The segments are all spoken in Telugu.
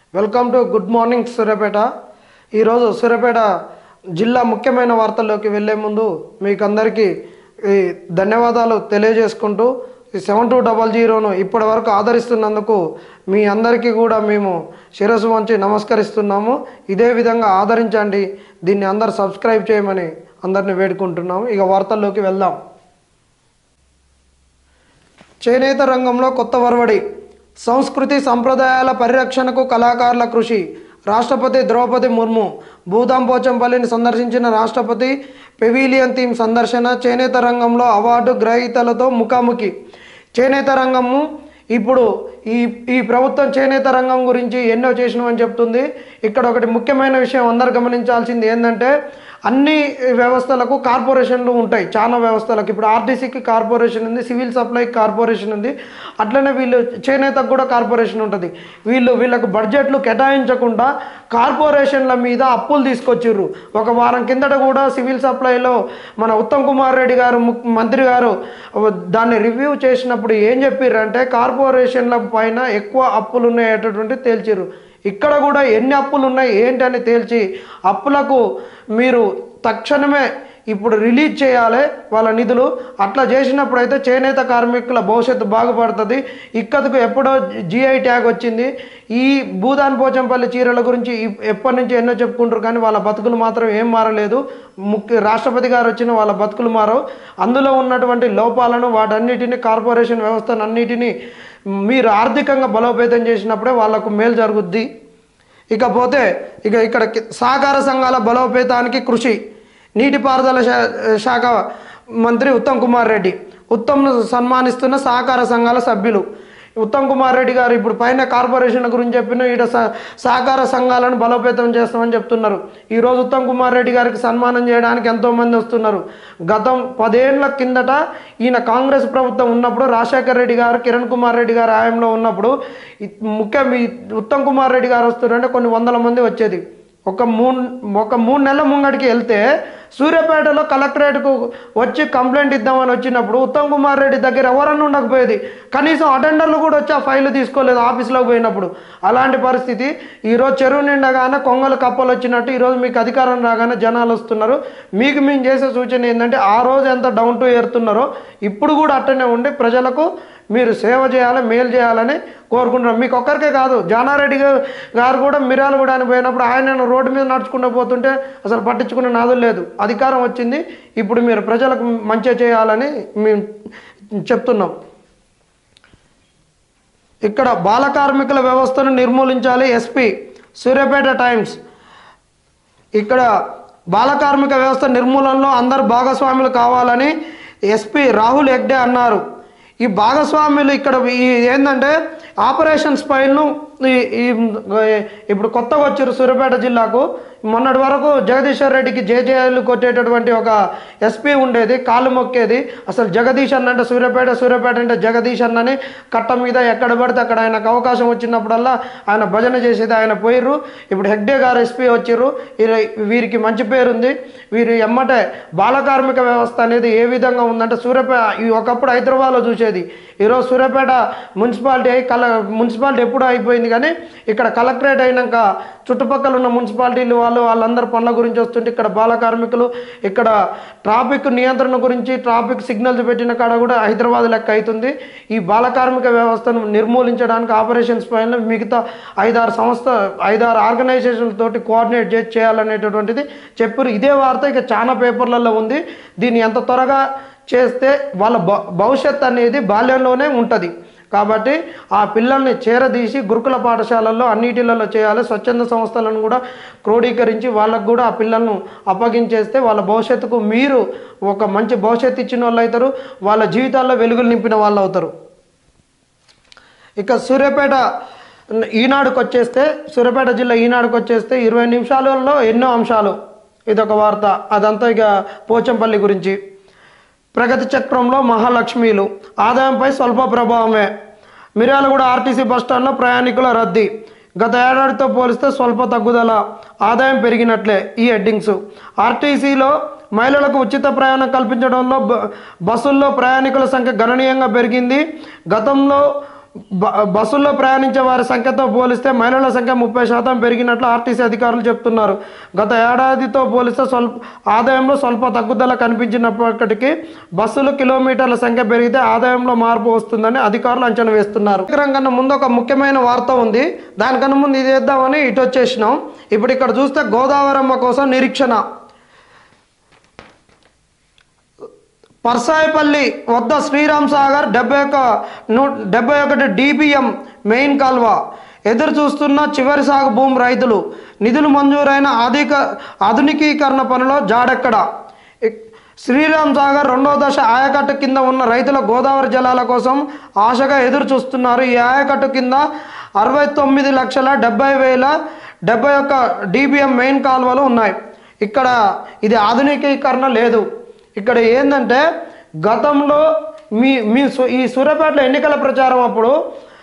welcome to good morning Suryapet ఈరోజు సూర్యాపేట జిల్లా ముఖ్యమైన వార్తల్లోకి వెళ్ళే ముందు మీకు అందరికీ ఈ ధన్యవాదాలు తెలియజేసుకుంటూ ఈ సెవెన్ టూ డబల్ జీరోను ఇప్పటి వరకు ఆదరిస్తున్నందుకు మీ అందరికీ కూడా మేము శిరస్సు వంచి నమస్కరిస్తున్నాము ఇదే విధంగా ఆదరించండి దీన్ని అందరు సబ్స్క్రైబ్ చేయమని అందరిని వేడుకుంటున్నాము ఇక వార్తల్లోకి వెళ్దాం చేనేత రంగంలో కొత్త వరవడి సంస్కృతి సంప్రదాయాల పరిరక్షణకు కళాకారుల కృషి రాష్ట్రపతి ద్రౌపది ముర్ము భూదాం పోచంపల్లిని సందర్శించిన రాష్ట్రపతి పెవిలియన్ థీమ్ సందర్శన చేనేత రంగంలో అవార్డు గ్రహీతలతో ముఖాముఖి చేనేత రంగము ఇప్పుడు ఈ ఈ ప్రభుత్వం చేనేత రంగం గురించి ఎన్నో చేసినామని చెప్తుంది ఇక్కడ ఒకటి ముఖ్యమైన విషయం అందరు గమనించాల్సింది ఏంటంటే అన్ని వ్యవస్థలకు కార్పొరేషన్లు ఉంటాయి చాలా వ్యవస్థలకు ఇప్పుడు ఆర్టీసీకి కార్పొరేషన్ ఉంది సివిల్ సప్లై కార్పొరేషన్ ఉంది అట్లనే వీళ్ళు చేనేతకు కూడా కార్పొరేషన్ ఉంటుంది వీళ్ళు వీళ్ళకు బడ్జెట్లు కేటాయించకుండా కార్పొరేషన్ల మీద అప్పులు తీసుకొచ్చిర్రు ఒక వారం కిందట కూడా సివిల్ సప్లైలో మన ఉత్తమ్ కుమార్ రెడ్డి గారు ముక్- మంత్రి గారు దాన్ని రివ్యూ చేసినప్పుడు ఏం చెప్పారంటే కార్పొరేషన్ల పైన ఎక్కువ అప్పులు ఉన్నాయటటువంటి తేల్చిర్రు ఇక్కడ కూడా ఎన్ని అప్పులు ఉన్నాయి ఏంటని తేల్చి అప్పులకు మీరు తక్షణమే ఇప్పుడు రిలీజ్ చేయాలి వాళ్ళ నిధులు అట్లా చేసినప్పుడు అయితే చేనేత కార్మికుల భవిష్యత్తు బాగుపడుతుంది ఇక్కడకు ఎప్పుడో జిఐ ట్యాగ్ వచ్చింది ఈ భూదాన్ పోచంపల్లి చీరల గురించి ఇప్- ఎప్పటి నుంచి ఎన్నో చెప్పుకుంటారు కానీ వాళ్ళ బతుకులు మాత్రం ఏం మారలేదు ముఖ్య రాష్ట్రపతి గారు వచ్చిన వాళ్ళ బతుకులు మారవు అందులో ఉన్నటువంటి లోపాలను వాటన్నిటిని కార్పొరేషన్ వ్యవస్థను అన్నిటినీ మీరు ఆర్థికంగా బలోపేతం చేసినప్పుడే వాళ్ళకు మేలు జరుగుద్ది ఇకపోతే ఇక ఇక్కడ కి- సహకార సంఘాల బలోపేతానికి కృషి నీటిపారుదల శా- శాఖ మంత్రి ఉత్తమ్ కుమార్ రెడ్డి ఉత్తమ్ను సన్మానిస్తున్న సహకార సంఘాల సభ్యులు ఉత్తమ్ కుమార్ రెడ్డి గారు ఇప్పుడు పైన కార్పొరేషన్ గురించి చెప్పిన ఈడ స- సహకార సంఘాలను బలోపేతం చేస్తామని చెప్తున్నారు ఈరోజు ఉత్తమ్ కుమార్ రెడ్డి గారికి సన్మానం చేయడానికి ఎంతోమంది వస్తున్నారు గతం పదేళ్ల కిందట ఈయన కాంగ్రెస్ ప్రభుత్వం ఉన్నప్పుడు రాజశేఖర రెడ్డి గారు కిరణ్ కుమార్ రెడ్డి గారు హయాంలో ఉన్నప్పుడు ఈ ముఖ్యం ఈ ఉత్తమ్ కుమార్ రెడ్డి గారు వస్తున్నారంటే కొన్ని వందల మంది వచ్చేది ఒక మూడు ఒక మూడు నెలల ముంగడికి వెళ్తే సూర్యాపేటలో కలెక్టరేట్కు వచ్చి కంప్లైంట్ ఇద్దామని వచ్చినప్పుడు ఉత్తమ్ కుమార్ రెడ్డి దగ్గర ఎవరన్నా ఉండకపోయేది కనీసం అటెండర్లు కూడా వచ్చి ఆ ఫైల్ తీసుకోలేదు ఆఫీస్లోకి పోయినప్పుడు అలాంటి పరిస్థితి ఈరోజు చెరువు నిండగానే కొంగలు కప్పలు వచ్చినట్టు ఈరోజు మీకు అధికారం రాగానే జనాలు వస్తున్నారు మీకు మేము చేసే సూచన ఏంటంటే ఆ రోజు ఎంత డౌన్ టు ఎరుతున్నారో ఇప్పుడు కూడా అట్టనే ఉండి ప్రజలకు మీరు సేవ చేయాలి మేలు చేయాలని కోరుకుంటున్నాం మీకు ఒక్కరికే కాదు జానారెడ్డి గా- గారు కూడా మిరాలు కూడా అని పోయినప్పుడు ఆయన రోడ్డు మీద నడుచుకుంటూ పోతుంటే అసలు పట్టించుకునే నాదులు లేదు అధికారం వచ్చింది ఇప్పుడు మీరు ప్రజలకు మంచిగా చేయాలని మేము చెప్తున్నాం ఇక్కడ బాల కార్మికుల వ్యవస్థను నిర్మూలించాలి ఎస్పీ సూర్యాపేట టైమ్స్ ఇక్కడ బాల కార్మిక వ్యవస్థ నిర్మూలనలో అందరు భాగస్వాములు కావాలని ఎస్పీ రాహుల్ హెగ్డే అన్నారు ఈ భాగస్వాములు ఇక్కడ ఈ ఏంటంటే ఆపరేషన్స్ పైను ఈ ఈ- ఇప్పుడు కొత్తగా వచ్చారు సూర్యాపేట జిల్లాకు మొన్నటి వరకు జగదీశ్వర్ రెడ్డికి జేజేలు కొట్టేటటువంటి ఒక ఎస్పీ ఉండేది కాలు మొక్కేది అసలు జగదీష్ అన్న అంటే సూర్యాపేట సూర్యాపేట అంటే జగదీష్ అన్నని కట్ట మీద ఎక్కడ పడితే అక్కడ ఆయనకు అవకాశం వచ్చినప్పుడల్లా ఆయన భజన చేసేది ఆయన పోయిర్రు ఇప్పుడు హెగ్డే గారు ఎస్పీ వచ్చిర్రు వీరి- వీరికి మంచి పేరు ఉంది వీరు ఎమ్మటే బాల కార్మిక వ్యవస్థ అనేది ఏ విధంగా ఉందంటే సూర్యాపేట ఈ ఒకప్పుడు హైదరాబాద్లో చూసేది ఈరోజు సూర్యాపేట మున్సిపాలిటీ అయి కల మున్సిపాలిటీ ఎప్పుడు అయిపోయింది కానీ ఇక్కడ కలెక్టరేట్ అయినాక చుట్టుపక్కల ఉన్న మున్సిపాలిటీలు వాళ్ళు వాళ్ళందరూ పనుల గురించి వస్తుంటే ఇక్కడ బాల కార్మికులు ఇక్కడ ట్రాఫిక్ నియంత్రణ గురించి ట్రాఫిక్ సిగ్నల్స్ పెట్టిన కాడ కూడా హైదరాబాద్ లెక్క అవుతుంది ఈ బాల కార్మిక వ్యవస్థను నిర్మూలించడానికి ఆపరేషన్స్ పైన మిగతా ఐదారు సంస్థ ఐదారు ఆర్గనైజేషన్ల తోటి కోఆర్డినేట్ చేసి చేయాలనేటటువంటిది చెప్పారు ఇదే వార్త ఇక చాలా పేపర్లలో ఉంది దీన్ని ఎంత త్వరగా చేస్తే వాళ్ళ భ- భవిష్యత్ అనేది బాల్యంలోనే ఉంటుంది కాబట్టి ఆ పిల్లల్ని చేరదీసి గురుకుల పాఠశాలల్లో అన్నిటిలలో చేయాలి స్వచ్ఛంద సంస్థలను కూడా క్రోడీకరించి వాళ్ళకు కూడా ఆ పిల్లలను అప్పగించేస్తే వాళ్ళ భవిష్యత్తుకు మీరు ఒక మంచి భవిష్యత్తు ఇచ్చిన వాళ్ళు అవుతారు వాళ్ళ జీవితాల్లో వెలుగులు నింపిన వాళ్ళు అవుతారు ఇక సూర్యాపేట ఈనాడుకు వచ్చేస్తే సూర్యాపేట జిల్లా ఈనాడుకు వచ్చేస్తే ఇరవై నిమిషాలలో ఎన్నో అంశాలు ఇదొక వార్త అదంతా ఇక పోచంపల్లి గురించి ప్రగతి చక్రంలో మహాలక్ష్మీలు ఆదాయంపై స్వల్ప ప్రభావమే మిర్యాలగూడ ఆర్టీసీ బస్టాండ్లో ప్రయాణికుల రద్దీ గత ఏడాదితో పోలిస్తే స్వల్ప తగ్గుదల ఆదాయం పెరిగినట్లే ఈ హెడ్డింగ్స్ ఆర్టీసీలో మహిళలకు ఉచిత ప్రయాణం కల్పించడంలో బ- బస్సుల్లో ప్రయాణికుల సంఖ్య గణనీయంగా పెరిగింది గతంలో బ- బస్సుల్లో ప్రయాణించే వారి సంఖ్యతో పోలిస్తే మహిళల సంఖ్య ముప్పై శాతం పెరిగినట్లు ఆర్టీసీ అధికారులు చెప్తున్నారు గత ఏడాదితో పోలిస్తే స్వల్ప ఆదాయంలో స్వల్ప తగ్గుదల కనిపించినప్పటికీ బస్సులు కిలోమీటర్ల సంఖ్య పెరిగితే ఆదాయంలో మార్పు వస్తుందని అధికారులు అంచనా వేస్తున్నారు కార్యక్రమం కన్నా ముందు ఒక ముఖ్యమైన వార్త ఉంది దానికన్నా ముందు ఇది వేద్దామని ఇటు వచ్చేసినాం ఇప్పుడు ఇక్కడ చూస్తే గోదావరమ్మ కోసం నిరీక్షణ పర్సాయిపల్లి వద్ద శ్రీరామ్ సాగర్ డెబ్బై ఒక నూ డెబ్బై ఒకటి డిబిఎం మెయిన్ కాల్వ ఎదురు చూస్తున్న చివరి సాగు భూమి రైతులు నిధులు మంజూరైన అధిక ఆధునికీకరణ పనిలో జాడెక్కడ ఇక్- శ్రీరామ్ సాగర్ రెండో దశ ఆయకట్టు కింద ఉన్న రైతుల గోదావరి జలాల కోసం ఆశగా ఎదురు చూస్తున్నారు ఈ ఆయకట్టు కింద అరవై తొమ్మిది లక్షల డెబ్బై వేల డెబ్బై ఒక్క డిబిఎం మెయిన్ కాలువలు ఉన్నాయి ఇక్కడ ఇది ఆధునికీకరణ లేదు ఇక్కడ ఏంటంటే గతంలో మీ మీ సు- ఈ సూర్యాపేటలో ఎన్నికల ప్రచారం అప్పుడు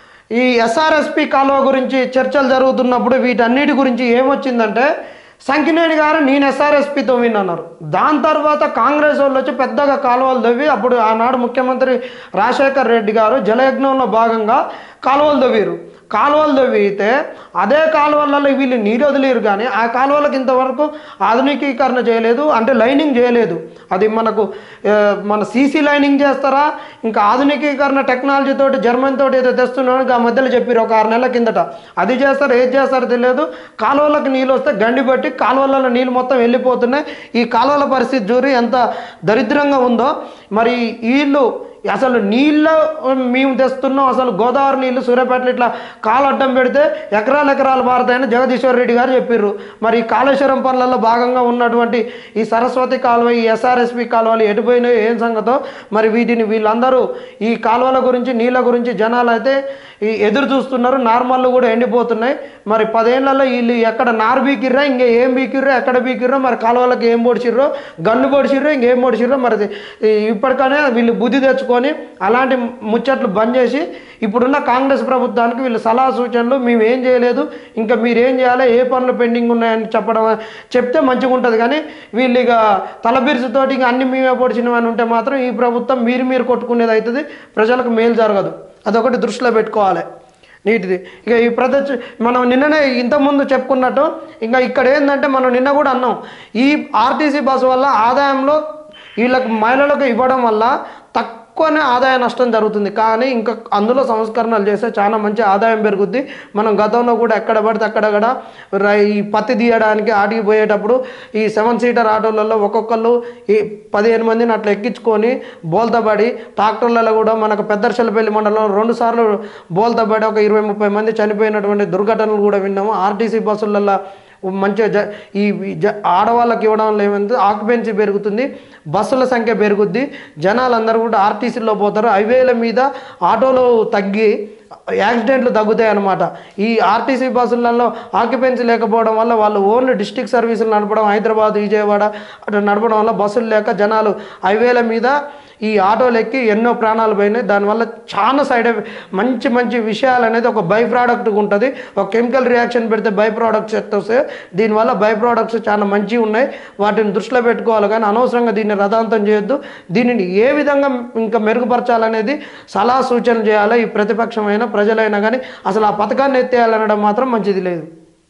ఈ ఎస్ఆర్ఎస్పి కాలువ గురించి చర్చలు జరుగుతున్నప్పుడు వీటన్నిటి గురించి ఏమొచ్చిందంటే సంకినేని గారు నేను ఎస్ఆర్ఎస్పితో విన్నారు దాని తర్వాత కాంగ్రెస్ వాళ్ళు వచ్చి పెద్దగా కాలువలు తవ్వి అప్పుడు ఆనాడు ముఖ్యమంత్రి రాజశేఖర్ రెడ్డి గారు జలయజ్ఞంలో భాగంగా కాలువలు తవ్వారు కాలువలు తవ్వితే అదే కాలువలలో వీళ్ళు నీరు వదిలేరు కానీ ఆ కాలువలకు ఇంతవరకు ఆధునికీకరణ చేయలేదు అంటే లైనింగ్ చేయలేదు అది మనకు ఆ, మన సీసీ లైనింగ్ చేస్తారా ఇంకా ఆధునికీకరణ టెక్నాలజీ తోటి జర్మన్ తోటి ఏదో తెస్తున్నాను ఆ మధ్యలో చెప్పారు ఒక ఆరు నెలల కిందట అది చేస్తారు ఏది చేస్తారో తెలియదు కాలువలకు నీళ్ళు వస్తే గండి బట్టి కాలువలలో నీళ్ళు మొత్తం వెళ్ళిపోతున్నాయి ఈ కాలువల పరిస్థితి చూరి ఎంత దరిద్రంగా ఉందో మరి వీళ్ళు అసలు నీళ్ళు మేము తెస్తున్నాం అసలు గోదావరి నీళ్ళు సూర్యాపేటలో ఇట్లా కాలు అడ్డం పెడితే ఎకరాలు ఎకరాలు పారుతాయని జగదీశ్వర్ రెడ్డి గారు చెప్పారు మరి ఈ కాళేశ్వరం పనులలో భాగంగా ఉన్నటువంటి ఈ సరస్వతి కాలువ ఈ ఎస్ఆర్ఎస్పి కాలువలు ఎటుపోయినాయో ఏం సంగతో మరి వీటిని వీళ్ళందరూ ఈ కాలువల గురించి నీళ్ళ గురించి జనాలు అయితే ఈ ఎదురు చూస్తున్నారు నార్మల్ కూడా ఎండిపోతున్నాయి మరి పదేళ్లలో వీళ్ళు ఎక్కడ నారు బీకిర్రా ఇంకే ఏం బీకిర్రో ఎక్కడ బీకిర్రో మరి కాలువలకు ఏం పొడిచిర్రో గన్ను పొడిచిర్రో ఇంకేం పొడిచిర్రో మరి ఇది- ఈ ఇప్పటికనే వీళ్ళు బుద్ధి తెచ్చుకొని అలాంటి ముచ్చట్లు బంద్ చేసి ఇప్పుడున్న కాంగ్రెస్ ప్రభుత్వానికి వీళ్ళు సలహా సూచనలు మేము ఏం చేయలేదు ఇంకా మీరు ఏం చేయాలి ఏ పనులు పెండింగ్ ఉన్నాయని చెప్పడం చెప్తే మంచిగా ఉంటుంది కానీ వీళ్ళు ఇక తలబిరుసుతోటి ఇంకా అన్ని మేమే పొడిచినవని ఉంటే మాత్రం ఈ ప్రభుత్వం మీరు మీరు కొట్టుకునేది అవుతుంది ప్రజలకు మేలు జరగదు అదొకటి దృష్టిలో పెట్టుకోవాలి నీటిది ఇక ఈ ప్రదర్శ మనం నిన్ననే ఇంతకుముందు చెప్పుకున్నట్టు ఇంకా ఇక్కడ ఏంటంటే మనం నిన్న కూడా అన్నాం ఈ ఆర్టీసీ బస్సు వల్ల ఆదాయంలో వీళ్ళకి మహిళలకు ఇవ్వడం వల్ల తక్కువనే ఆదాయ నష్టం జరుగుతుంది కానీ ఇంకా అందులో సంస్కరణలు చేస్తే చాలా మంచి ఆదాయం పెరుగుద్ది మనం గతంలో కూడా ఎక్కడ పడితే అక్కడ కూడా రై- ఈ పత్తి తీయడానికి ఆటికి పోయేటప్పుడు ఈ సెవెన్ సీటర్ ఆటోలలో ఒక్కొక్కళ్ళు ఈ పదిహేను మందిని అట్లా ఎక్కించుకొని బోల్తబడి ట్రాక్టర్లలో కూడా మనకు పెద్దర్శలపల్లి మండలంలో రెండు సార్లు బోల్తబడి ఒక ఇరవై ముప్పై మంది చనిపోయినటువంటి దుర్ఘటనలు కూడా విన్నాము ఆర్టీసీ బస్సులలో మంచిగా జ ఈ ఈ జ ఆడవాళ్ళకి ఇవ్వడం వల్ల ఏమైంది ఆక్యుపెన్సీ పెరుగుతుంది బస్సుల సంఖ్య పెరుగుద్ది జనాలందరూ కూడా ఆర్టీసీలో పోతారు హైవేల మీద ఆటోలు తగ్గి యాక్సిడెంట్లు తగ్గుతాయి అన్నమాట ఈ ఆర్టీసీ బస్సులలో ఆక్యుపెన్సీ లేకపోవడం వల్ల వాళ్ళు ఓన్లీ డిస్టిక్ సర్వీసులు నడపడం హైదరాబాద్ విజయవాడ అటు నడపడం వల్ల బస్సులు లేక జనాలు హైవేల మీద ఈ ఆటోలు ఎక్కి ఎన్నో ప్రాణాలు పోయినాయి దానివల్ల చాలా సైడ్ ఎఫెక్ట్ మంచి మంచి విషయాలు అనేది ఒక బై ప్రోడక్ట్ ఉంటుంది ఒక కెమికల్ రియాక్షన్ పెడితే బై ప్రోడక్ట్స్ వస్తాయి దీనివల్ల బై ప్రోడక్ట్స్ చాలా మంచిగా ఉన్నాయి వాటిని దృష్టిలో పెట్టుకోవాలి కానీ అనవసరంగా దీన్ని రథాంతం చేయొద్దు దీనిని ఏ విధంగా ఇంకా మెరుగుపరచాలనేది సలహా సూచన చేయాలి ఈ ప్రతిపక్షమైన ప్రజలైనా కానీ అసలు ఆ పథకాన్ని ఎత్తేయాలనడం మాత్రం మంచిది లేదు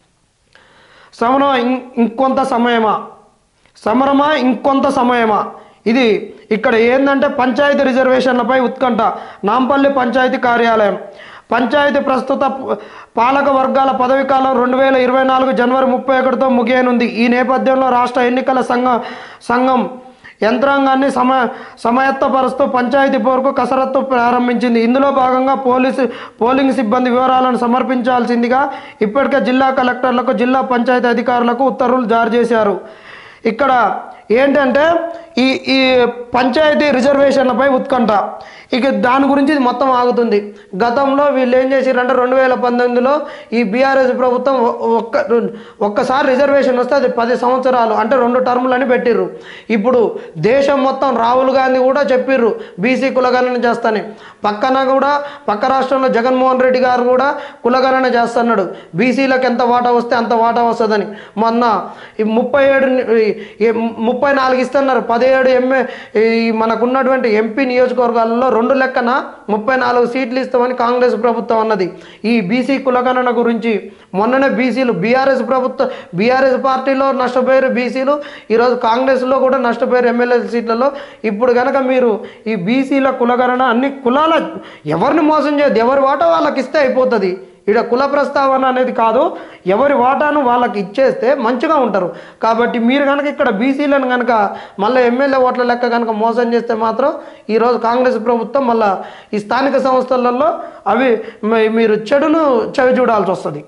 సమరం ఇం- ఇంకొంత సమయమా సమరమా ఇంకొంత సమయమా ఇది ఇక్కడ ఏంటంటే పంచాయతీ రిజర్వేషన్లపై ఉత్కంఠ నాంపల్లి పంచాయతీ కార్యాలయం పంచాయతీ ప్రస్తుత ప- పాలక వర్గాల పదవి కాలం రెండు వేల ఇరవై నాలుగు జనవరి ముప్పై ఒకటితో ముగియనుంది ఈ నేపథ్యంలో రాష్ట్ర ఎన్నికల సంఘం సంఘం యంత్రాంగాన్ని సమ సమయత్తపరుస్తూ పంచాయతీ పోరుకు కసరత్తు ప్రారంభించింది ఇందులో భాగంగా పోలీసు పోలింగ్ సిబ్బంది వివరాలను సమర్పించాల్సిందిగా ఇప్పటికే జిల్లా కలెక్టర్లకు జిల్లా పంచాయతీ అధికారులకు ఉత్తర్వులు జారీ చేశారు ఇక్కడ ఏంటంటే ఈ ఈ పంచాయతీ రిజర్వేషన్లపై ఉత్కంఠ ఇక దాని గురించి ఇది మొత్తం ఆగుతుంది గతంలో వీళ్ళు ఏం చేశారంటే రెండు వేల పంతొమ్మిదిలో ఈ బీఆర్ఎస్ ప్రభుత్వం ఒ- ఒక్క ఒక్కసారి రిజర్వేషన్ వస్తే అది పది సంవత్సరాలు అంటే రెండు టర్ములని పెట్టిర్రు ఇప్పుడు దేశం మొత్తం రాహుల్ గాంధీ కూడా చెప్పిర్రు బీసీ కులగణన చేస్తాని పక్కన కూడా పక్క రాష్ట్రంలో జగన్మోహన్ రెడ్డి గారు కూడా కులగణన చేస్తున్నాడు బీసీలకు ఎంత వాటా వస్తే అంత వాటా వస్తుందని మొన్న ఈ ముప్పై ఏడు ని- ఈ ముప్పై నాలుగు ఇస్తున్నారు పది పదిహేడు ఎంఏ ఈ మనకున్నటువంటి ఎంపీ నియోజకవర్గాలలో రెండు లెక్కన ముప్పై నాలుగు సీట్లు ఇస్తామని కాంగ్రెస్ ప్రభుత్వం అన్నది ఈ బీసీ కులగణన గురించి మొన్ననే బీసీలు బీఆర్ఎస్ ప్రభుత్వం బీఆర్ఎస్ పార్టీలో నష్టపోయారు బీసీలు ఈరోజు కాంగ్రెస్లో కూడా నష్టపోయారు ఎమ్మెల్యే సీట్లలో ఇప్పుడు కనుక మీరు ఈ బీసీల కులగణన అన్ని కులాల ఎవరిని మోసం చేయదు ఎవరి వాటా వాళ్ళకి ఇస్తే అయిపోతుంది ఇక్కడ కుల ప్రస్తావన అనేది కాదు ఎవరి వాటాను వాళ్ళకి ఇచ్చేస్తే మంచిగా ఉంటారు కాబట్టి మీరు కనుక ఇక్కడ బీసీలను కనుక మళ్ళీ ఎమ్మెల్యే ఓట్ల లెక్క కనుక మోసం చేస్తే మాత్రం ఈరోజు కాంగ్రెస్ ప్రభుత్వం మళ్ళీ ఈ స్థానిక సంస్థలలో అవి మీ- మీరు చెడును చవి చూడాల్సి వస్తుంది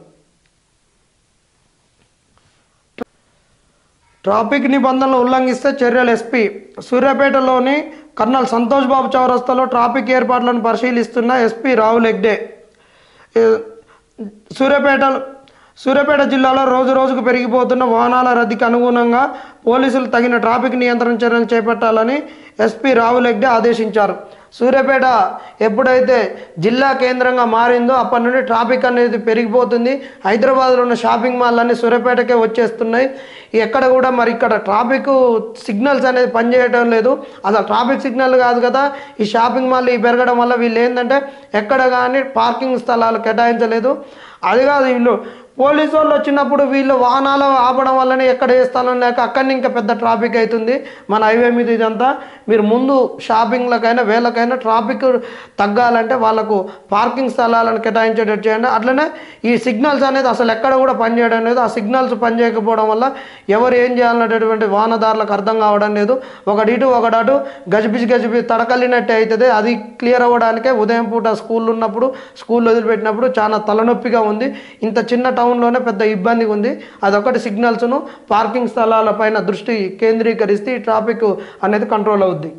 ట్రాఫిక్ నిబంధనలు ఉల్లంఘిస్తే చర్యలు ఎస్పీ సూర్యాపేటలోని కర్నల్ సంతోష్ బాబు చౌరస్తాలో ట్రాఫిక్ ఏర్పాట్లను పరిశీలిస్తున్న ఎస్పీ రాహుల్ హెగ్డే ఏ, సూర్యాపేట సూర్యాపేట జిల్లాలో రోజు రోజుకు పెరిగిపోతున్న వాహనాల రద్దీకి అనుగుణంగా పోలీసులు తగిన ట్రాఫిక్ నియంత్రణ చర్యలు చేపట్టాలని ఎస్పీ రాహుల్ హెగ్డే ఆదేశించారు సూర్యాపేట ఎప్పుడైతే జిల్లా కేంద్రంగా మారిందో అప్పటి నుండి ట్రాఫిక్ అనేది పెరిగిపోతుంది హైదరాబాద్లో ఉన్న షాపింగ్ మాల్ అన్ని సూర్యాపేటకే వచ్చేస్తున్నాయి ఎక్కడ కూడా మరి ఇక్కడ ట్రాఫిక్ సిగ్నల్స్ అనేది పనిచేయడం లేదు అసలు ట్రాఫిక్ సిగ్నల్ కాదు కదా ఈ షాపింగ్ మాల్ ఈ పెరగడం వల్ల వీళ్ళు ఏంటంటే ఎక్కడ కానీ పార్కింగ్ స్థలాలు కేటాయించలేదు అది కాదు వీళ్ళు పోలీసు వాళ్ళు వచ్చినప్పుడు వీళ్ళు వాహనాలు ఆపడం వల్లనే ఎక్కడ ఏ స్థలం లేక అక్కడిని ఇంకా పెద్ద ట్రాఫిక్ అవుతుంది మన హైవే మీద ఇదంతా మీరు ముందు షాపింగ్లకైనా వేళ్ళకైనా ట్రాఫిక్ తగ్గాలంటే వాళ్ళకు పార్కింగ్ స్థలాలను కేటాయించేటట్టు చేయండి అట్లనే ఈ సిగ్నల్స్ అనేది అసలు ఎక్కడ కూడా పనిచేయడం లేదు ఆ సిగ్నల్స్ పనిచేయకపోవడం వల్ల ఎవరు ఏం చేయాలనేటటువంటి వాహనదారులకు అర్థం కావడం లేదు ఒకటి ఇటు ఒకటి అటు గజిబిజి గజిబిజి తడకలినట్టే అవుతుంది అది క్లియర్ అవ్వడానికే ఉదయం పూట స్కూల్ ఉన్నప్పుడు స్కూల్ వదిలిపెట్టినప్పుడు చాలా తలనొప్పిగా ఉంది ఇంత చిన్న టౌన్లోనే పెద్ద ఇబ్బంది ఉంది అదొకటి సిగ్నల్స్ను పార్కింగ్ స్థలాల పైన దృష్టి కేంద్రీకరిస్తే ఈ ట్రాఫిక్ అనేది కంట్రోల్ అవుద్ది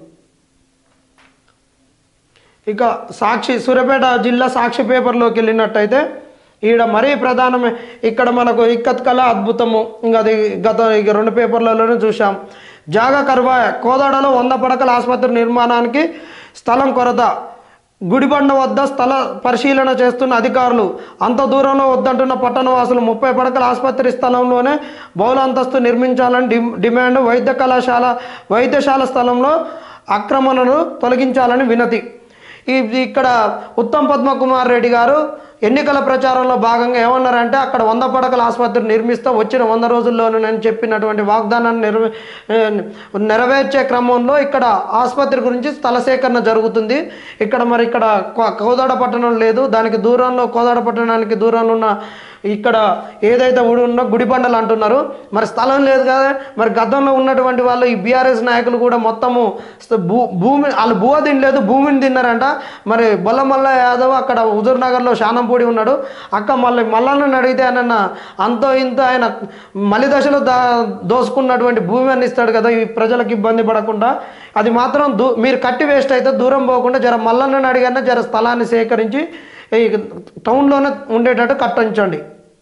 ఇక సాక్షి సూర్యాపేట జిల్లా సాక్షి పేపర్లోకి వెళ్ళినట్టయితే ఈడ మరీ ప్రధానమే ఇక్కడ మనకు ఇక్కత్ కళ అద్భుతము ఇంకా అది గత ఇక రెండు పేపర్లలోనే చూసాం జాగా కర్వా కోదాడలో వంద పడకల ఆసుపత్రి నిర్మాణానికి స్థలం కొరత గుడిబండ వద్ద స్థల పరిశీలన చేస్తున్న అధికారులు అంత దూరంలో వద్దంటున్న పట్టణవాసులు ముప్పై పడకల ఆసుపత్రి స్థలంలోనే బహుళ అంతస్తు నిర్మించాలని డి- డిమాండ్ వైద్య కళాశాల వైద్యశాల స్థలంలో ఆక్రమణను తొలగించాలని వినతి ఈ ఇక్కడ ఉత్తమ్ పద్మకుమార్ రెడ్డి గారు ఎన్నికల ప్రచారంలో భాగంగా ఏమన్నారంటే అక్కడ వంద పడకల ఆసుపత్రి నిర్మిస్తా వచ్చిన వంద రోజుల్లోనే నేను చెప్పినటువంటి వాగ్దానాన్ని నెరవే ఏ, నెరవేర్చే క్రమంలో ఇక్కడ ఆసుపత్రి గురించి స్థల సేకరణ జరుగుతుంది ఇక్కడ మరి ఇక్కడ కో- కోదాడ పట్టణం లేదు దానికి దూరంలో కోదాడ పట్టణానికి దూరంలో ఉన్న ఇక్కడ ఏదైతే ఊడి ఉన్నో గుడిబండలు అంటున్నారు మరి స్థలం లేదు కదా మరి గతంలో ఉన్నటువంటి వాళ్ళు ఈ బీఆర్ఎస్ నాయకులు కూడా మొత్తము స్థ- భూ భూమి వాళ్ళు భూ తినలేదు భూమిని తిన్నారంట మరి బొల్లమల్ల యాదవ్ అక్కడ హుజూర్ నగర్లో శానంపూడి ఉన్నాడు అక్క మళ్ళీ మల్లన్నని అడిగితే ఆయన అంతో ఇంతో ఆయన మలి దశలో దా దోసుకున్నటువంటి భూమి అని ఇస్తాడు కదా ఈ ప్రజలకు ఇబ్బంది పడకుండా అది మాత్రం దూ మీరు కట్టి వేస్ట్ అయితే దూరం పోకుండా జర మల్లన్నని అడిగానే జర స్థలాన్ని సేకరించి ఈ టౌన్లోనే ఉండేటట్టు కట్టించండి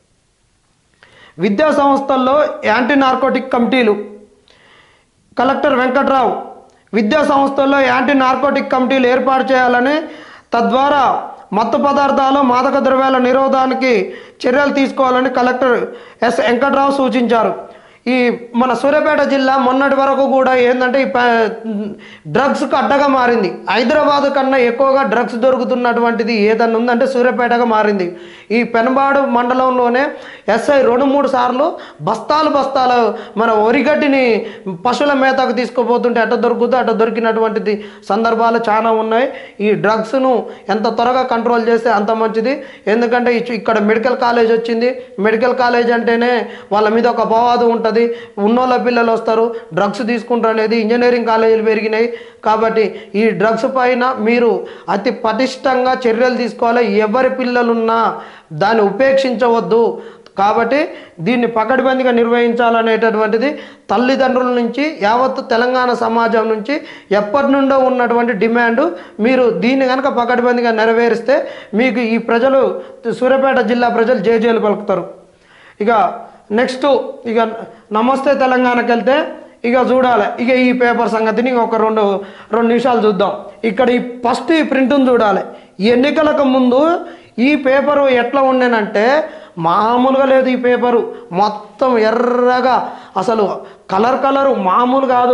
విద్యా సంస్థల్లో యాంటీ నార్కోటిక్ కమిటీలు కలెక్టర్ వెంకట్రావు విద్యా సంస్థల్లో యాంటీ నార్కోటిక్ కమిటీలు ఏర్పాటు చేయాలని తద్వారా మత్తు పదార్థాలు మాదక ద్రవ్యాల నిరోధానికి చర్యలు తీసుకోవాలని కలెక్టర్ ఎస్ వెంకట్రావు సూచించారు ఈ మన సూర్యాపేట జిల్లా మొన్నటి వరకు కూడా ఏంటంటే ఈ ప- డ్రగ్స్కి అడ్డగా మారింది హైదరాబాద్ కన్నా ఎక్కువగా డ్రగ్స్ దొరుకుతున్నటువంటిది ఏదన్నా ఉందంటే సూర్యాపేటగా మారింది ఈ పెనబాడు మండలంలోనే ఎస్ఐ రెండు మూడు సార్లు బస్తాలు బస్తాలు మన వరిగడ్డిని పశువుల మేతకు తీసుకుపోతుంటే అట్ట దొరుకుతుందో అట్ట దొరికినటువంటిది సందర్భాలు చాలా ఉన్నాయి ఈ డ్రగ్స్ను ఎంత త్వరగా కంట్రోల్ చేస్తే అంత మంచిది ఎందుకంటే ఇచ్- ఇక్కడ మెడికల్ కాలేజ్ వచ్చింది మెడికల్ కాలేజ్ అంటేనే వాళ్ళ మీద ఒక అపవాదం ఉంటుంది ఉన్నోళ్ళ పిల్లలు వస్తారు డ్రగ్స్ తీసుకుంటారు అనేది ఇంజనీరింగ్ కాలేజీలు పెరిగినాయి కాబట్టి ఈ డ్రగ్స్ పైన మీరు అతి పటిష్టంగా చర్యలు తీసుకోవాలి ఎవరి పిల్లలున్నా దాన్ని ఉపేక్షించవద్దు కాబట్టి దీన్ని పకడ్బందీగా నిర్వహించాలనేటటువంటిది తల్లిదండ్రుల నుంచి యావత్ తెలంగాణ సమాజం నుంచి ఎప్పటి నుండో ఉన్నటువంటి డిమాండ్ మీరు దీన్ని కనుక పకడ్బందీగా నెరవేరిస్తే మీకు ఈ ప్రజలు సూర్యాపేట జిల్లా ప్రజలు జేజేలు పలుకుతారు ఇక నెక్స్ట్ ఇక నమస్తే తెలంగాణకి వెళ్తే ఇక చూడాలి ఇక ఈ పేపర్ సంగతిని ఒక రెండు రెండు నిమిషాలు చూద్దాం ఇక్కడ ఈ ఫస్ట్ ఈ ప్రింట్ని చూడాలి ఈ ఎన్నికలకు ముందు ఈ పేపరు ఎట్లా ఉండేనంటే మామూలుగా లేదు ఈ పేపరు మొత్తం ఎర్రగా అసలు కలర్ కలరు మామూలు కాదు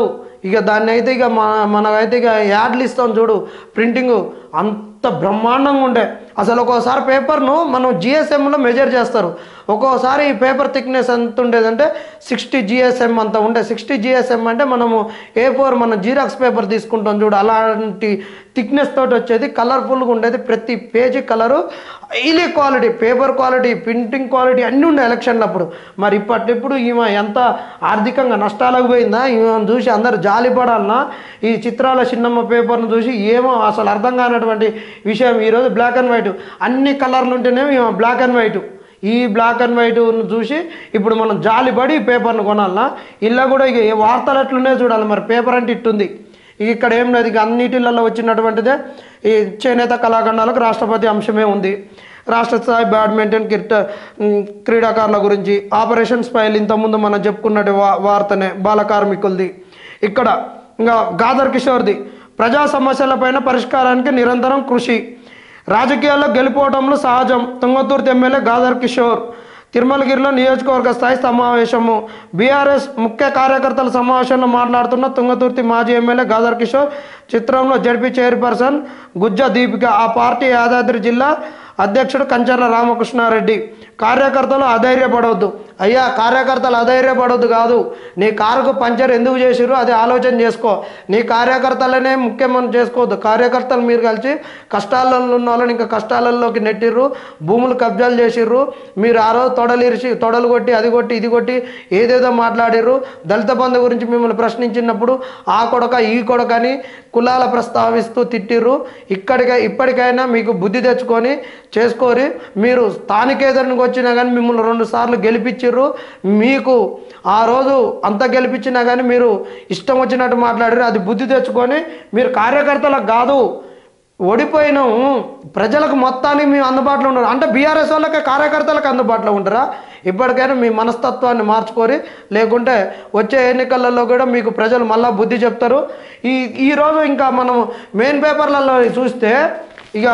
ఇక దాన్ని అయితే ఇక మన మనకైతే ఇక యాడ్లు ఇస్తాం చూడు ప్రింటింగ్ అంత బ్రహ్మాండంగా ఉండే అసలు ఒక్కోసారి పేపర్ను మనం జిఎస్ఎంలో మెజర్ చేస్తారు ఒక్కోసారి ఈ పేపర్ థిక్నెస్ ఎంత ఉండేదంటే సిక్స్టీ జిఎస్ఎం అంత ఉండే సిక్స్టీ జిఎస్ఎం అంటే మనము ఏ ఫోర్ మన జీరాక్స్ పేపర్ తీసుకుంటాం చూడు అలాంటి థిక్నెస్ తోటి వచ్చేది కలర్ఫుల్గా ఉండేది ప్రతి పేజీ colour highly quality paper quality printing quality అన్నీ ఉండే ఎలక్షన్లు అప్పుడు మరి ఇప్పటిప్పుడు ఈమె ఎంత ఆర్థికంగా నష్టాలకు పోయిందా ఈమెను చూసి అందరు జాలిపడాలన్నా ఈ చిత్రాల చిన్నమ్మ పేపర్ను చూసి ఏమో అసలు అర్థం కానటువంటి విషయం ఈరోజు బ్లాక్ అండ్ వైట్ అన్ని కలర్లు ఉంటేనే ఈమె బ్లాక్ అండ్ వైట్ ఈ బ్లాక్ అండ్ వైట్ చూసి ఇప్పుడు మనం జాలిపడి ఈ పేపర్ను కొనాలన్నా ఇలా కూడా ఇక ఏ వార్తలు ఎట్లున్నాయో చూడాలి మరి పేపర్ అంటే ఇట్టుంది ఇక ఇక్కడ ఏం లేదు ఇక అన్నిటిలలో వచ్చినటువంటిదే ఈ చేనేత కళాఖండాలకు రాష్ట్రపతి అంశమే ఉంది రాష్ట్ర స్థాయి బ్యాడ్మింటన్ క్రికెట్ ఉమ్, క్రీడాకారుల గురించి ఆపరేషన్ స్మైల్ ఇంతకుముందు మనం చెప్పుకున్నట్టు వా వార్తనే బాల కార్మికులది ఇక్కడ ఇంకా గాదర్ కిషోర్ది ప్రజా సమస్యలపైన పరిష్కారానికి నిరంతరం కృషి రాజకీయాల్లో గెలిపోవడంలో సహజం తుంగతుర్తి ఎమ్మెల్యే గాదర్ కిషోర్ తిరుమలగిరిలో నియోజకవర్గ స్థాయి సమావేశము బీఆర్ఎస్ ముఖ్య కార్యకర్తల సమావేశంలో మాట్లాడుతున్న తుంగతుర్తి మాజీ ఎమ్మెల్యే గాదర్ కిషోర్ చిత్రంలో జడ్పీ చైర్పర్సన్ గుజ్జ దీపిక ఆ పార్టీ యాదాద్రి జిల్లా అధ్యక్షుడు కంచర్ల రామకృష్ణారెడ్డి కార్యకర్తలు అధైర్యపడవద్దు అయ్యా కార్యకర్తలు అధైర్యపడవద్దు కాదు నీ కారుకు పంచర్ ఎందుకు చేసిర్రు అది ఆలోచన చేసుకో నీ కార్యకర్తలనే ముఖ్యమని చేసుకోవద్దు కార్యకర్తలు మీరు కలిసి కష్టాలలో ఉన్న వాళ్ళని ఇంకా కష్టాలలోకి నెట్టిర్రు భూములు కబ్జాలు చేసిర్రు మీరు ఆ రోజు తొడలిరిసి తొడలు కొట్టి అది కొట్టి ఇది కొట్టి ఏదేదో మాట్లాడిర్రు దళిత బంధు గురించి మిమ్మల్ని ప్రశ్నించినప్పుడు ఆ కొడక ఈ కొడక అని కులాల ప్రస్తావిస్తూ తిట్టిర్రు ఇక్కడికే ఇప్పటికైనా మీకు బుద్ధి తెచ్చుకొని చేసుకోరి మీరు స్థానికేతరునికి వచ్చినా కానీ మిమ్మల్ని రెండు సార్లు గెలిపించిర్రు మీకు ఆ రోజు అంత గెలిపించినా కానీ మీరు ఇష్టం వచ్చినట్టు మాట్లాడారు అది బుద్ధి తెచ్చుకొని మీరు కార్యకర్తలకు కాదు ఓడిపోయినాము ప్రజలకు మొత్తానికి మేము అందుబాటులో ఉన్నారు అంటే బీఆర్ఎస్ వాళ్ళకి కార్యకర్తలకు అందుబాటులో ఉంటారా ఇప్పటికైనా మీ మనస్తత్వాన్ని మార్చుకొని లేకుంటే వచ్చే ఎన్నికలలో కూడా మీకు ప్రజలు మళ్ళా బుద్ధి చెప్తారు ఈ ఈరోజు ఇంకా మనం మెయిన్ పేపర్లలో చూస్తే ఇక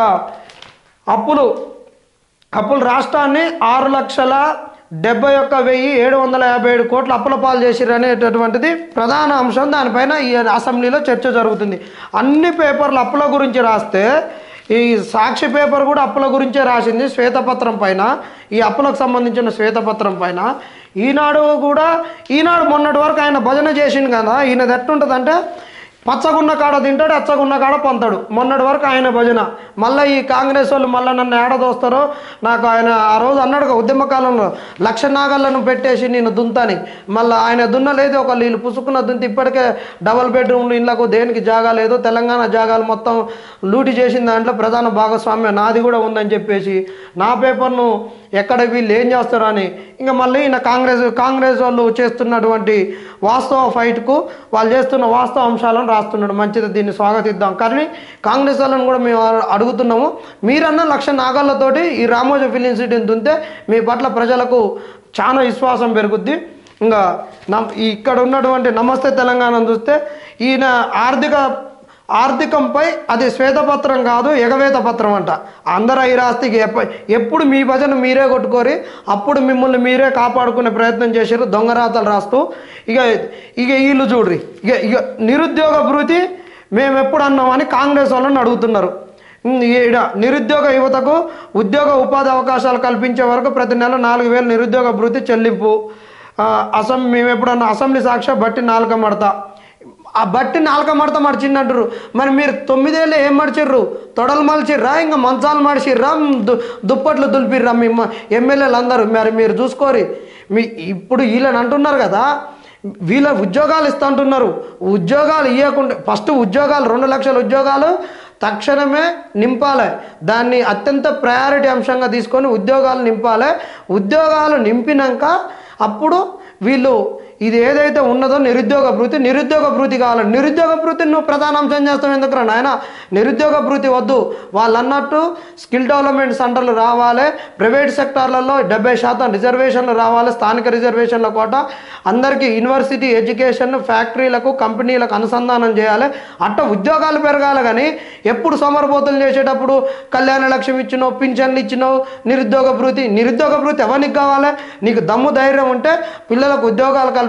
అప్పులు అప్పులు రాష్ట్రాన్ని ఆరు లక్షల డెబ్బై ఒక్క వెయ్యి ఏడు వందల యాభై ఏడు కోట్ల అప్పుల పాలు చేసిర్రు అనేటటువంటిది ప్రధాన అంశం దానిపైన ఈ అసెంబ్లీలో చర్చ జరుగుతుంది అన్ని పేపర్లు అప్పుల గురించి రాస్తే ఈ సాక్షి పేపర్ కూడా అప్పుల గురించే రాసింది శ్వేతపత్రం పైన ఈ అప్పులకు సంబంధించిన శ్వేతపత్రం పైన ఈనాడు కూడా ఈనాడు మొన్నటి వరకు ఆయన భజన చేసిండు కదా ఈయనది ఎట్టుంటుందంటే పచ్చగున్న కాడ తింటాడు అచ్చగున్న కాడ పొంతాడు మొన్నటి వరకు ఆయన భజన మళ్ళీ ఈ కాంగ్రెస్ వాళ్ళు మళ్ళీ నన్ను ఏడదోస్తారో నాకు ఆయన ఆ రోజు అన్నాడు కదా, ఉద్యమ కాలంలో లక్ష నాగళ్ళను పెట్టేసి నేను దుంతాని మళ్ళీ ఆయన దున్నలేదు ఒక వీళ్ళు పుసుకున్న దుంతి ఇప్పటికే డబల్ బెడ్రూమ్లు ఇళ్ళకు దేనికి జాగా లేదు తెలంగాణ జాగాలు మొత్తం లూటి చేసిన దాంట్లో ప్రధాన భాగస్వామ్యం నాది కూడా ఉందని చెప్పేసి నా పేపర్ను ఎక్కడ వీళ్ళు ఏం చేస్తారని ఇంకా మళ్ళీ ఈయన కాంగ్రెస్ కాంగ్రెస్ వాళ్ళు చేస్తున్నటువంటి వాస్తవ ఫైట్కు వాళ్ళు చేస్తున్న వాస్తవ అంశాలను రాస్తున్నాడు మంచిది దీన్ని స్వాగతిద్దాం కానీ కాంగ్రెస్ వాళ్ళని కూడా మేము అడుగుతున్నాము మీరన్న లక్ష నాగాళ్ళతోటి ఈ రామోజీ ఫిలిం సిటీని దుంతే మీ పట్ల ప్రజలకు చాలా విశ్వాసం పెరుగుద్ది ఇంకా నమ్ ఇక్కడ ఉన్నటువంటి నమస్తే తెలంగాణ చూస్తే ఈయన ఆర్థిక ఆర్థికంపై అది శ్వేతపత్రం కాదు ఎగవేత పత్రం అంట అందరు ఐరాస్తికి ఎప్ప ఎప్పుడు మీ భజన మీరే కొట్టుకోరి అప్పుడు మిమ్మల్ని మీరే కాపాడుకునే ప్రయత్నం చేశారు దొంగరాతలు రాస్తూ ఇక ఇక వీళ్ళు చూడ్రి ఇక ఇక నిరుద్యోగ భృతి మేము ఎప్పుడు అన్నామని కాంగ్రెస్ వాళ్ళని అడుగుతున్నారు ఉమ్, ఈడ నిరుద్యోగ యువతకు ఉద్యోగ ఉపాధి అవకాశాలు కల్పించే వరకు ప్రతి నెల నాలుగు వేలు నిరుద్యోగ భృతి చెల్లింపు ఆ, అసెంబ్లీ మేము ఎప్పుడన్నా అసెంబ్లీ సాక్షి బట్టి నాలుక మడత ఆ బట్టి నాలుక మడత మడిచిందంటారు మరి మీరు తొమ్మిదేళ్ళు ఏం మడిచిర్రు తొడలు మలిచిర్రా ఇంకా మంచాలు మడిచిర్రా దు దుప్పట్లు దులిపిర్రా మీ మ- ఎమ్మెల్యేలు అందరూ మరి మీరు చూసుకోరి మీ ఇప్పుడు వీళ్ళని అంటున్నారు కదా వీళ్ళ ఉద్యోగాలు ఇస్తా అంటున్నారు ఉద్యోగాలు ఇవ్వకుండా ఫస్ట్ ఉద్యోగాలు రెండు లక్షల ఉద్యోగాలు తక్షణమే నింపాలి దాన్ని అత్యంత ప్రయారిటీ అంశంగా తీసుకొని ఉద్యోగాలు నింపాలి ఉద్యోగాలు నింపినాక అప్పుడు వీళ్ళు ఇది ఏదైతే ఉన్నదో నిరుద్యోగ భృతి నిరుద్యోగ భృతి కావాలి నిరుద్యోగ భృతిని నువ్వు ప్రధాన అంశం చేస్తావు ఎందుకురా నాయన నిరుద్యోగ భృతి వద్దు వాళ్ళు అన్నట్టు స్కిల్ డెవలప్మెంట్ సెంటర్లు రావాలి ప్రైవేట్ సెక్టార్లలో డెబ్బై శాతం రిజర్వేషన్లు రావాలి స్థానిక రిజర్వేషన్ల కోట అందరికీ యూనివర్సిటీ ఎడ్యుకేషన్ ఫ్యాక్టరీలకు కంపెనీలకు అనుసంధానం చేయాలి అట్ట ఉద్యోగాలు పెరగాలి కానీ ఎప్పుడు సోమరపోతులు చేసేటప్పుడు కళ్యాణ లక్ష్యం ఇచ్చినావు పింఛన్లు ఇచ్చినావు నిరుద్యోగ భృతి నిరుద్యోగ భృతి ఎవరికి కావాలి నీకు దమ్ము ధైర్యం ఉంటే పిల్లలకు ఉద్యోగాలు కల్పి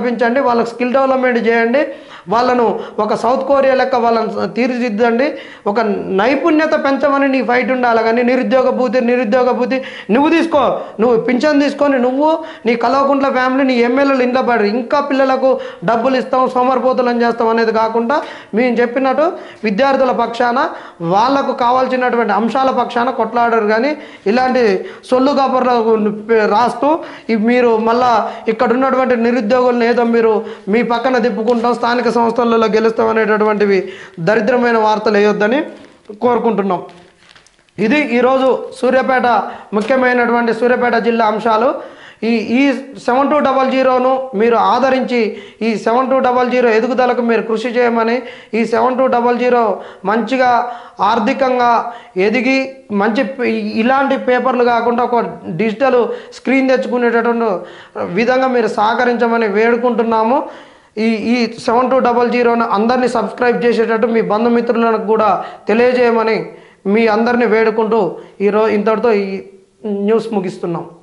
కల్పించండి వాళ్ళకి స్కిల్ డెవలప్మెంట్ చేయండి వాళ్ళను ఒక సౌత్ కొరియా లెక్క వాళ్ళని తీర్చిదిద్దండి ఒక నైపుణ్యత పెంచమని నీ ఫైట్ ఉండాలి కానీ నిరుద్యోగ భూతి నిరుద్యోగ భూతి నువ్వు తీసుకో నువ్వు పింఛన్ తీసుకొని నువ్వు నీ కలవకుంట్ల ఫ్యామిలీ నీ ఎమ్మెల్యేలు ఇంట్లో పడి ఇంకా పిల్లలకు డబ్బులు ఇస్తాం సోమరిపోతులను చేస్తాం అనేది కాకుండా మేము చెప్పినట్టు విద్యార్థుల పక్షాన వాళ్లకు కావాల్సినటువంటి అంశాల పక్షాన కొట్లాడరు కానీ ఇలాంటి సొల్లు కబుర్లు రాస్తూ ఈ మీరు మళ్ళా ఇక్కడ ఉన్నటువంటి నిరుద్యోగులను ఏదో మీరు మీ పక్కన తిప్పుకుంటాం స్థానిక సంస్థలలో గెలుస్తాం అనేటటువంటివి దరిద్రమైన వార్తలు వేయొద్దని కోరుకుంటున్నాం ఇది ఈరోజు సూర్యాపేట ముఖ్యమైనటువంటి సూర్యాపేట జిల్లా అంశాలు ఈ ఈ సెవెన్ టూ డబల్ జీరోను మీరు ఆదరించి ఈ సెవెన్ టూ డబల్ జీరో ఎదుగుదలకు మీరు కృషి చేయమని ఈ సెవెన్ టూ డబల్ జీరో మంచిగా ఆర్థికంగా ఎదిగి మంచి పే- ఇలాంటి పేపర్లు కాకుండా ఒక డిజిటల్ స్క్రీన్ తెచ్చుకునేటటువంటి విధంగా మీరు సహకరించమని వేడుకుంటున్నాము ఈ ఈ సెవెన్ టూ డబల్ జీరోను అందరినీ సబ్స్క్రైబ్ చేసేటట్టు మీ బంధుమిత్రులకు కూడా తెలియజేయమని మీ అందరినీ వేడుకుంటూ ఈరోజు ఇంతటితో ఈ న్యూస్ ముగిస్తున్నాం